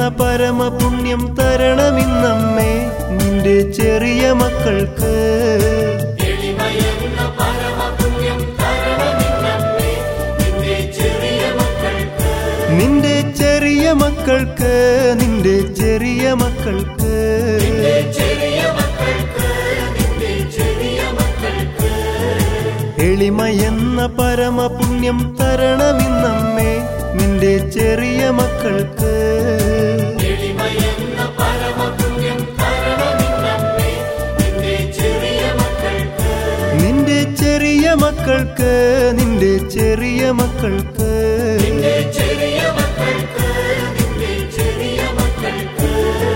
പരമപുണ്യം തരണമിന്നമ്മേ നിന്റെ ചെറിയ മക്കൾക്ക് എളിമയെന്ന പരമപുണ്യം തരണമിന്നമ്മേ നിന്റെ ചെറിയ മക്കൾക്ക് നിന്റെ ചെറിയ മക്കൾക്ക് നിന്റെ ചെറിയ മക്കൾക്ക് നിന്റെ ചെറിയ മക്കൾക്ക് നിന്റെ ചെറിയ മക്കൾക്ക് എളിമയെന്ന പരമപുണ്യം തരണമിന്നമ്മേ നിന്റെ ചെറിയ മക്കൾക്ക് എളിമയെന്ന പരമപുണ്യം തരണമിന്നമ്മേ നിന്റെ ചെറിയ മക്കൾക്ക് നിന്റെ ചെറിയ മക്കൾക്ക് നിന്റെ ചെറിയ മക്കൾക്ക് നിന്റെ ചെറിയ മക്കൾക്ക് നിന്റെ ചെറിയ മക്കൾക്ക്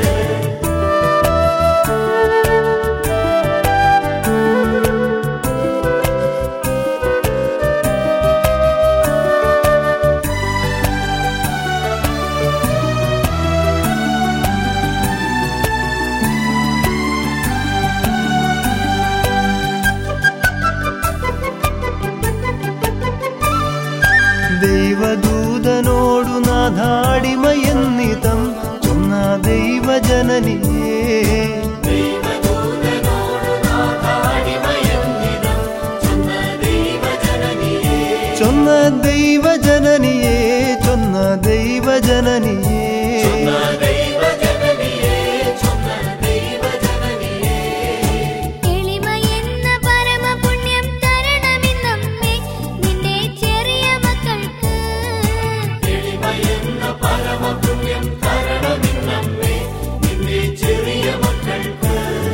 ദൈവദൂതനോടു നാഥാടിമയെന്നിതം ചൊന്ന ദൈവജനനിയേ ദൈവദൂതനോടു നാഥാടിമയെന്നിതം ചൊന്ന ദൈവജനനിയേ ചൊന്ന ദൈവജനനിയേ ചൊന്ന ദൈവജനനിയേ ചൊന്ന ദൈവജനനിയേ ചൊന്ന ദൈവജനനിയേ എളിമയെന്ന പരമപുണ്യം തരണമിന്നമ്മേ നിന്റെ ചെറിയ മക്കൾക്ക് എളിമയെന്ന പരമപുണ്യം തരണമിന്നമ്മേ നിന്റെ ചെറിയ മക്കൾക്ക്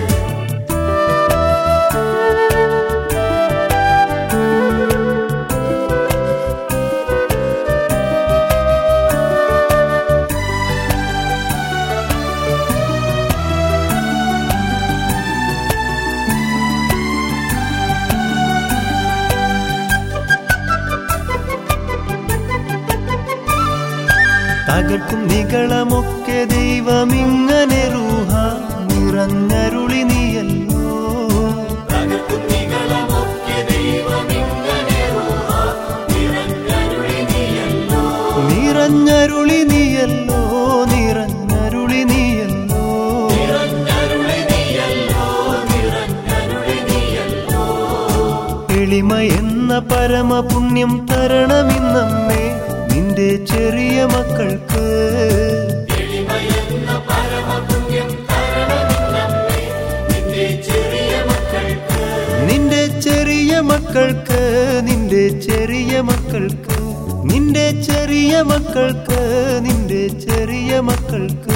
തകർക്കും നികളമൊക്കെ ദൈവമിങ്ങനെ റൂഹ നിറഞ്ഞരുളി നീയല്ലോ തകർക്കും നികളമൊക്കെ ദൈവമിങ്ങനെ റൂഹ നിറഞ്ഞരുളി നീയല്ലോ നിറഞ്ഞരുളി നീയല്ലോ നിറഞ്ഞരുളി നീയല്ലോ നിറഞ്ഞരുളി നീയല്ലോ നിറഞ്ഞരുളി നീയല്ലോ എളിമ എന്ന പരമപുണ്യം തരണമിന്നമ്മേ നിന്റെ ചെറിയ മക്കൾക്ക് എളിമയെന്ന പരമപുണ്യം തരണമിന്നമ്മേ നിന്റെ ചെറിയ മക്കൾക്ക് നിന്റെ ചെറിയ മക്കൾക്ക് നിന്റെ ചെറിയ മക്കൾക്ക് നിന്റെ ചെറിയ മക്കൾക്ക് നിന്റെ ചെറിയ മക്കൾക്ക്